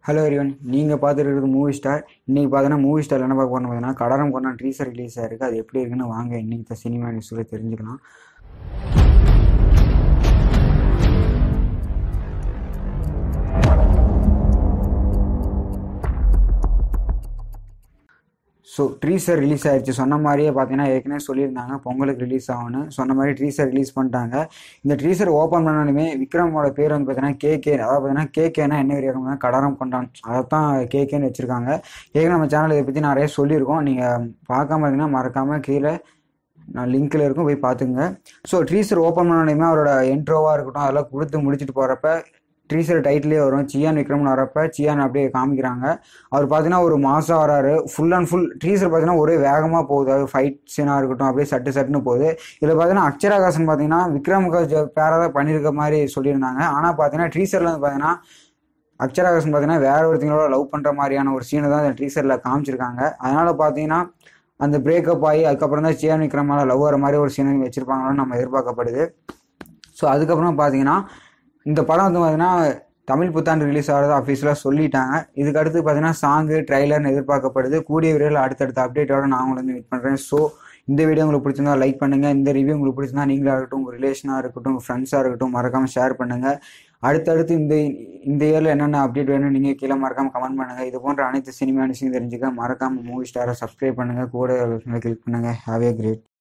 hello everyone நீங்கள் பார்த்துருக்கிறது movie star இன்றைக்கி பார்த்தீங்கன்னா மூவி ஸ்டார் என்ன பார்க்க போகிறோம் பார்த்தீங்கன்னா கடாரம் கொண்டா ட்ரீசர் ரிலீஸ் ஆயிருக்கு அது எப்படி இருக்குன்னு வாங்க இன்றைக்கி சினிமா நியூஸில் தெரிஞ்சுக்கலாம் ஸோ ட்ரீசர் ரிலீஸ் ஆயிடுச்சு சொன்ன மாதிரியே பார்த்தீங்கன்னா ஏற்கனவே சொல்லியிருந்தாங்க பொங்கலுக்கு ரிலீஸ் ஆகணும் சொன்ன மாதிரி ட்ரீசர் ரிலீஸ் பண்ணிட்டாங்க இந்த ட்ரீசர் ஓப்பன் பண்ணாலுமே விக்ரமோட பேர் வந்து பார்த்தீங்கன்னா கேகே அதாவது பார்த்தீங்கன்னா கேகேனா என்ன விரியாக்கம் கடாரம் கொண்டான் அதை தான் கேகேன்னு வச்சுருக்காங்க ஏற்கனவே நம்ம சேனல் இதை பற்றி நிறைய சொல்லியிருக்கோம் நீங்கள் பார்க்காம இருந்தீங்கன்னா மறக்காமல் கீழே நான் லிங்க்கில் இருக்கும் போய் பார்த்துங்க ஸோ ட்ரீசர் ஓப்பன் பண்ணாலுமே அவரோட என்ட்ரோவாக இருக்கட்டும் அதெல்லாம் கொடுத்து முடிச்சுட்டு போகிறப்ப ட்ரீசர் டைட்டிலே வரும் சியான் விக்ரம்னு வரப்ப சியான் அப்படியே காமிக்கிறாங்க அவர் பார்த்தீங்கன்னா ஒரு மாதம் வராரு ஃபுல் அண்ட் ஃபுல் ட்ரீசர் பார்த்தீங்கன்னா ஒரே வேகமாக போகுது அது ஃபைட் சீனாக இருக்கட்டும் அப்படியே சட்டு சட்டுன்னு போகுது இதில் பார்த்தீங்கன்னா அக்ஷராகாசன் பார்த்தீங்கன்னா விக்ரமுக்கு பேராக தான் பண்ணியிருக்க மாதிரி சொல்லியிருந்தாங்க ஆனால் பார்த்தீங்கன்னா ட்ரீசரில் வந்து பார்த்தீங்கன்னா அக்ஷராகாசன் பார்த்தீங்கன்னா வேற ஒருத்தங்களோட லவ் பண்ணுற மாதிரியான ஒரு சீனை தான் அந்த ட்ரீசரில் காமிச்சிருக்காங்க அதனால் பார்த்தீங்கன்னா அந்த பிரேக்கப் ஆகி அதுக்கப்புறம் தான் சியான் விக்ரமால லவ் வர மாதிரி ஒரு சீனை வச்சுருப்பாங்களோன்னு நம்ம எதிர்பார்க்கப்படுது ஸோ அதுக்கப்புறம் பார்த்தீங்கன்னா இந்த படம் வந்து பார்த்தீங்கன்னா தமிழ் புத்தாண்டு ரிலீஸ் ஆகிறது அஃபீஷியலாக சொல்லிட்டாங்க இதுக்கு அடுத்து பார்த்தீங்கன்னா சாங்கு ட்ரைலர்னு எதிர்பார்க்கப்படுது கூடிய விரைவில் அடுத்தடுத்த அப்டேட்டோட நான் உங்களை வந்து மீட் பண்ணுறேன் ஸோ இந்த வீடியோ உங்களுக்கு பிடிச்சிருந்தா லைக் பண்ணுங்கள் இந்த ரிவ்யூ உங்களுக்கு பிடிச்சிருந்தா நீங்களாக இருக்கட்டும் உங்கள் ரிலேஷனாக இருக்கட்டும் உங்கள் ஃப்ரெண்ட்ஸாக இருக்கட்டும் மறக்காமல் ஷேர் பண்ணுங்கள் அடுத்தடுத்து இந்த இந்த இயரில் என்னென்ன அப்டேட் வேணும் நீங்கள் கீழே மறக்காமல் கமெண்ட் பண்ணுங்கள் இது போன்ற அனைத்து சினிமா நியூஸையும் தெரிஞ்சுக்க மறக்காமல் மூவி ஸ்டாரை சப்ஸ்கிரைப் பண்ணுங்கள் கூட கிளிக் பண்ணுங்கள் ஹாவ் ஏ கிரேட்